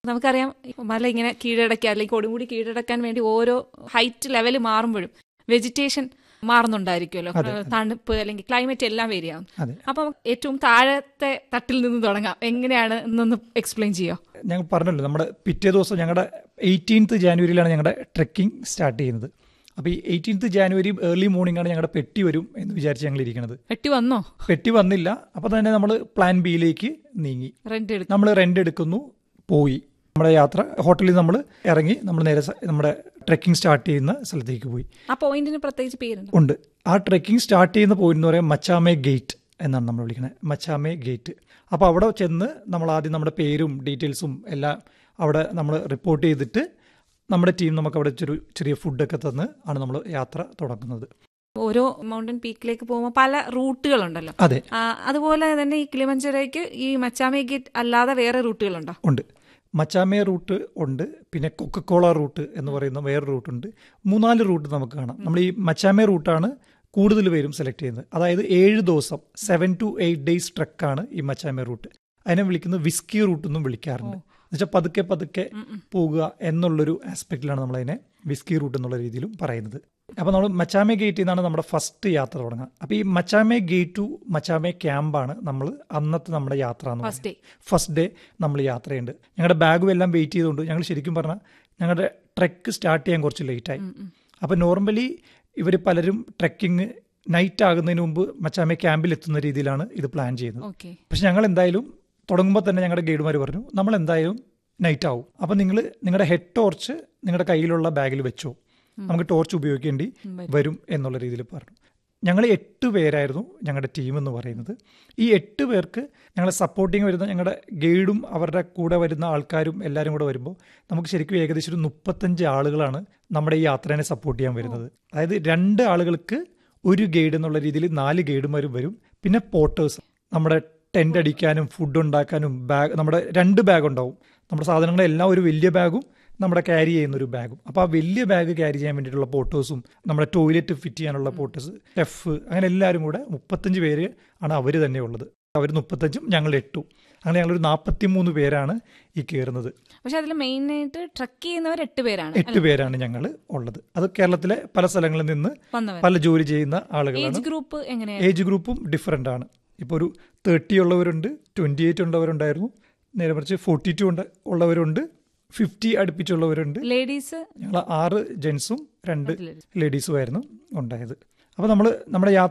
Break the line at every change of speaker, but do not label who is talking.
നമുക്കറിയാം മല ഇങ്ങനെ കീഴടക്കുക അല്ലെങ്കിൽ കൊടുമുടി കീഴടക്കാൻ വേണ്ടി ഓരോ ഹൈറ്റ് ലെവൽ മാറുമ്പോഴും വെജിറ്റേഷൻ മാറുന്നുണ്ടായിരിക്കുമല്ലോ തണുപ്പ് അല്ലെങ്കിൽ ക്ലൈമറ്റ് എല്ലാം വേരിയാവും
അതെ
അപ്പം ഏറ്റവും താഴത്തെ തട്ടിൽ നിന്ന് തുടങ്ങാം എങ്ങനെയാണ് എന്നൊന്ന് എക്സ്പ്ലെയിൻ ചെയ്യോ
ഞങ്ങൾ പറഞ്ഞല്ലോ നമ്മുടെ പിറ്റേ ദിവസം ഞങ്ങളുടെ എയ്റ്റീൻത്ത് ജാനുവരിയിലാണ് ഞങ്ങളുടെ ട്രെക്കിംഗ് സ്റ്റാർട്ട് ചെയ്യുന്നത് അപ്പോൾ ഈ എയ്റ്റീൻത്ത് ജാനുവരി ഏർലി മോർണിംഗ് ആണ് ഞങ്ങളുടെ പെട്ടി വരും എന്ന് വിചാരിച്ച് ഞങ്ങൾ ഇരിക്കുന്നത്
വെട്ടി വന്നോ
പെട്ടി വന്നില്ല അപ്പോൾ തന്നെ നമ്മൾ പ്ലാൻ ബിയിലേക്ക് നീങ്ങി
റെന്റ് എടുക്കും
നമ്മൾ റെന്റ് എടുക്കുന്നു പോയി നമ്മുടെ യാത്ര ഹോട്ടലിൽ നമ്മൾ ഇറങ്ങി നമ്മൾ നേരെ സ- നമ്മുടെ ട്രെക്കിംഗ് സ്റ്റാർട്ട് ചെയ്യുന്ന സ്ഥലത്തേക്ക് പോയി
ആ പോയിന്റിന് പ്രത്യേകിച്ച് പേരുണ്ട്
ഉണ്ട് ആ ട്രെക്കിംഗ് സ്റ്റാർട്ട് ചെയ്യുന്ന പോയിന്റ് എന്ന് പറയാൻ മച്ചാമേ ഗേറ്റ് എന്നാണ് നമ്മൾ വിളിക്കുന്നത് മച്ചാമേ ഗേറ്റ് അപ്പോൾ അവിടെ ചെന്ന് നമ്മൾ ആദ്യം നമ്മുടെ പേരും ഡീറ്റെയിൽസും എല്ലാം അവിടെ നമ്മൾ റിപ്പോർട്ട് ചെയ്തിട്ട് നമ്മുടെ ടീം നമുക്ക് അവിടെ ചെറിയ ചെറിയ ഫുഡൊക്കെ തന്ന് ആണ് നമ്മൾ യാത്ര തുടങ്ങുന്നത്
ഓരോ മൗണ്ടൻ പീക്കിലേക്ക് പോകുമ്പോൾ പല റൂട്ടുകളുണ്ടല്ലോ
അതെ
ആ, അതുപോലെ തന്നെ ഈ കിളിമഞ്ചരയ്ക്ക് ഈ മച്ചാമേ ഗേറ്റ് അല്ലാതെ വേറെ റൂട്ടുകളുണ്ടോ
ഉണ്ട് മച്ചാമേ റൂട്ട് ഉണ്ട് പിന്നെ കൊക്കക്കോള റൂട്ട് എന്ന് പറയുന്ന വേറെ റൂട്ടുണ്ട് മൂന്നാല് റൂട്ട് നമുക്ക് കാണാം നമ്മൾ ഈ മച്ചാമേ റൂട്ടാണ് കൂടുതൽ പേരും സെലക്ട് ചെയ്യുന്നത് അതായത് ഏഴ് ദിവസം സെവൻ ടു എയ്റ്റ് ഡേയ്സ് ട്രക്കാണ് ഈ മച്ചാമേ റൂട്ട് അതിനെ വിളിക്കുന്നത് വിസ്കി റൂട്ട് എന്നും വിളിക്കാറുണ്ട് എന്നുവെച്ചാൽ പതുക്കെ പതുക്കെ പോകുക എന്നുള്ളൊരു ആസ്പെക്റ്റിലാണ് നമ്മളതിനെ വിസ്കി റൂട്ട് എന്നുള്ള രീതിയിലും പറയുന്നത് അപ്പോൾ നമ്മൾ മച്ചാമേ ഗേറ്റിൽ നിന്നാണ് നമ്മുടെ ഫസ്റ്റ് യാത്ര തുടങ്ങുക അപ്പോൾ ഈ മച്ചാമേ ഗേറ്റ് ടു മച്ചാമേ ക്യാമ്പാണ് നമ്മൾ അന്നത്തെ നമ്മുടെ യാത്ര എന്ന്
ഫസ്റ്റ് ഡേ
ഫസ്റ്റ് ഡേ നമ്മൾ യാത്രയുണ്ട് ഞങ്ങളുടെ ബാഗും എല്ലാം വെയിറ്റ് ചെയ്തുകൊണ്ട് ഞങ്ങൾ ശരിക്കും പറഞ്ഞാൽ ഞങ്ങളുടെ ട്രെക്ക് സ്റ്റാർട്ട് ചെയ്യാൻ കുറച്ച് ലേറ്റായി അപ്പോൾ നോർമലി ഇവർ പലരും ട്രെക്കിങ് നൈറ്റ് ആകുന്നതിന് മുമ്പ് മച്ചാമേ ക്യാമ്പിൽ എത്തുന്ന രീതിയിലാണ് ഇത് പ്ലാൻ ചെയ്യുന്നത്
ഓക്കെ
പക്ഷെ ഞങ്ങൾ എന്തായാലും തുടങ്ങുമ്പോൾ തന്നെ ഞങ്ങളുടെ ഗൈഡുമാർ പറഞ്ഞു നമ്മൾ എന്തായാലും നൈറ്റ് ആവും അപ്പം നിങ്ങൾ നിങ്ങളുടെ ഹെഡ് ടോർച്ച് നിങ്ങളുടെ കയ്യിലുള്ള ബാഗിൽ വെച്ചോ നമുക്ക് ടോർച്ച് ഉപയോഗിക്കേണ്ടി വരും എന്നുള്ള രീതിയിൽ പറഞ്ഞു ഞങ്ങൾ എട്ട് പേരായിരുന്നു ഞങ്ങളുടെ ടീം എന്ന് പറയുന്നത് ഈ എട്ട് പേർക്ക് ഞങ്ങളെ സപ്പോർട്ടിങ് വരുന്ന ഞങ്ങളുടെ ഗൈഡും അവരുടെ കൂടെ വരുന്ന ആൾക്കാരും എല്ലാവരും കൂടെ വരുമ്പോൾ നമുക്ക് ശരിക്കും ഏകദേശം ഒരു മുപ്പത്തഞ്ച് ആളുകളാണ് നമ്മുടെ ഈ യാത്രേനെ സപ്പോർട്ട് ചെയ്യാൻ വരുന്നത് അതായത് രണ്ട് ആളുകൾക്ക് ഒരു ഗൈഡ് എന്നുള്ള രീതിയിൽ നാല് ഗൈഡുമാരും വരും പിന്നെ പോട്ടേഴ്സ് നമ്മുടെ ടെൻ്റ് അടിക്കാനും ഫുഡ് ഉണ്ടാക്കാനും ബാഗ് നമ്മുടെ രണ്ട് ബാഗ് ഉണ്ടാവും നമ്മുടെ സാധനങ്ങളെല്ലാം ഒരു വലിയ ബാഗും നമ്മുടെ ക്യാരി ചെയ്യുന്ന ഒരു ബാഗും അപ്പോൾ ആ വലിയ ബാഗ് ക്യാരി ചെയ്യാൻ വേണ്ടിയിട്ടുള്ള പോട്ടേഴ്സും നമ്മുടെ ടോയ്ലറ്റ് ഫിറ്റ് ചെയ്യാനുള്ള പോട്ടേഴ്സ് ഷെഫ് അങ്ങനെ എല്ലാവരും കൂടെ മുപ്പത്തഞ്ച് പേര് ആണ് അവർ തന്നെ ഉള്ളത് അവർ മുപ്പത്തഞ്ചും ഞങ്ങൾ എട്ടും അങ്ങനെ ഞങ്ങളൊരു നാൽപ്പത്തി മൂന്ന് പേരാണ് ഈ കയറുന്നത്
പക്ഷെ അതിൽ മെയിൻ ആയിട്ട് ട്രക്ക് ചെയ്യുന്നവർ എട്ട് പേരാണ്
എട്ട് പേരാണ് ഞങ്ങൾ ഉള്ളത് അത് കേരളത്തിലെ പല സ്ഥലങ്ങളിൽ നിന്ന്
വന്നവർ
പല ജോലി ചെയ്യുന്ന ആളുകളാണ്
ഏജ് ഗ്രൂപ്പ് എങ്ങനെയാണ്
ഏജ് ഗ്രൂപ്പും ഡിഫറെൻ്റ് ആണ് ഇപ്പോൾ ഒരു തേർട്ടി ഉള്ളവരുണ്ട് ട്വൻറ്റി എയ്റ്റ് ഉള്ളവരുണ്ടായിരുന്നു നേരെ മറിച്ച് ഫോർട്ടി ടു ഉണ്ട് ഉള്ളവരുണ്ട് ഫിഫ്റ്റി അടുപ്പിച്ചുള്ളവരുണ്ട്
ലേഡീസ്
ഞങ്ങൾ ആറ് ജെൻസും രണ്ട്
ladies.
ലേഡീസും ആയിരുന്നു ഉണ്ടായത് അപ്പോൾ നമ്മൾ നമ്മുടെ യാത്ര